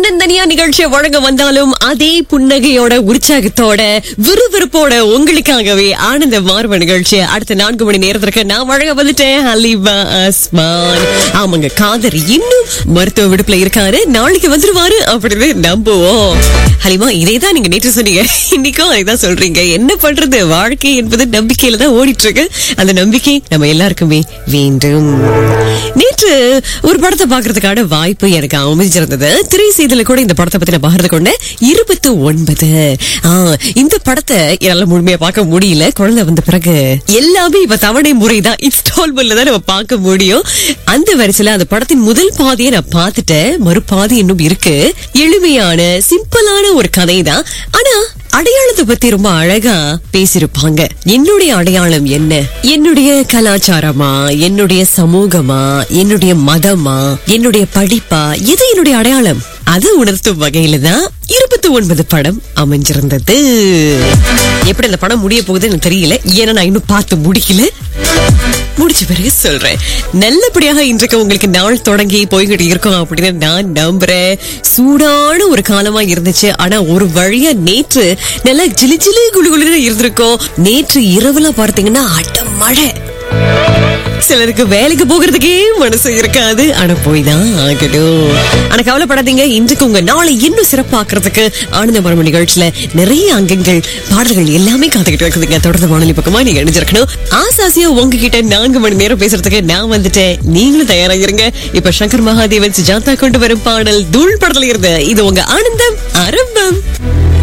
தன்னந்தனியா நிகழ்ச்சியை வழங்க வந்தாலும் அதே புன்னகையோட உற்சாகத்தோட விறுவிறுப்போட உங்களுக்காகவே ஆனந்த மார்ப நிகழ்ச்சி அடுத்த நான்கு மணி நேரத்திற்கு நான் வழங்க வந்துட்டேன் ஹலிபா அஸ்மான் ஆமாங்க காதர் இன்னும் மருத்துவ விடுப்புல இருக்காரு நாளைக்கு வந்துருவாரு அப்படின்னு நம்புவோம் ஹலிமா இதே தான் நீங்க நேற்று சொன்னீங்க இன்னைக்கும் இதான் சொல்றீங்க என்ன பண்றது வாழ்க்கை என்பது நம்பிக்கையில தான் ஓடிட்டு இருக்கு அந்த நம்பிக்கை நம்ம எல்லாருக்குமே வேண்டும் நேற்று ஒரு படத்தை பாக்குறதுக்கான வாய்ப்பு எனக்கு அமைஞ்சிருந்தது திரை செய்தியில கூட இந்த படத்தை பத்தி நான் பகிர்ந்து கொண்டேன் இருபத்தி ஒன்பது ஆ, இந்த படத்தை என்னால முழுமையா பார்க்க முடியல குழந்தை வந்த பிறகு எல்லாமே இப்ப தவணை முறைதான் இன்ஸ்டால்மெண்ட்ல தான் நம்ம பார்க்க முடியும் அந்த வரிசையில அந்த படத்தின் முதல் பாதியை நான் பார்த்துட்டேன் மறுபாதி இன்னும் இருக்கு எளிமையான சிம்பிளான ஒரு கதை தான் ஆனா அடையாளத்தை பத்தி ரொம்ப அழகா பேசியிருப்பாங்க என்னுடைய அடையாளம் என்ன என்னுடைய கலாச்சாரமா என்னுடைய சமூகமா என்னுடைய மதமா என்னுடைய படிப்பா எது என்னுடைய அடையாளம் அது உணர்த்தும் வகையில தான் இருபத்தி ஒன்பது படம் அமைஞ்சிருந்தது எப்படி அந்த படம் முடிய போகுதுன்னு எனக்கு தெரியல ஏன்னா நான் இன்னும் பார்த்து முடிக்கல முடிச்ச பிறகு சொல்றேன் நல்லபடியாக இன்றைக்கு உங்களுக்கு நாள் தொடங்கி போய்கிட்டு இருக்கோம் அப்படின்னு நான் நம்புறேன் சூடான ஒரு காலமா இருந்துச்சு ஆனா ஒரு வழியா நேற்று நல்லா ஜிலி ஜிலி குளு குளுன்னு இருந்திருக்கோம் நேற்று இரவுல பார்த்தீங்கன்னா அட்ட மழை சிலருக்கு வேலைக்கு போகிறதுக்கே மனசு இருக்காது ஆனா போய் தான் ஆகணும் ஆனா கவலைப்படாதீங்க இன்றைக்கு உங்க நாளை இன்னும் சிறப்பாக்குறதுக்கு ஆனந்த மரம நிகழ்ச்சியில நிறைய அங்கங்கள் பாடல்கள் எல்லாமே காத்துக்கிட்டு இருக்குதுங்க தொடர்ந்து வானொலி பக்கமா நீங்க இணைஞ்சிருக்கணும் ஆசாசியா உங்ககிட்ட நான்கு மணி நேரம் பேசுறதுக்கு நான் வந்துட்டேன் நீங்களும் தயாராகிருங்க இப்ப சங்கர் மகாதேவன் சுஜாதா கொண்டு வரும் பாடல் தூள் படத்துல இருந்து இது உங்க ஆனந்தம் ஆரம்பம்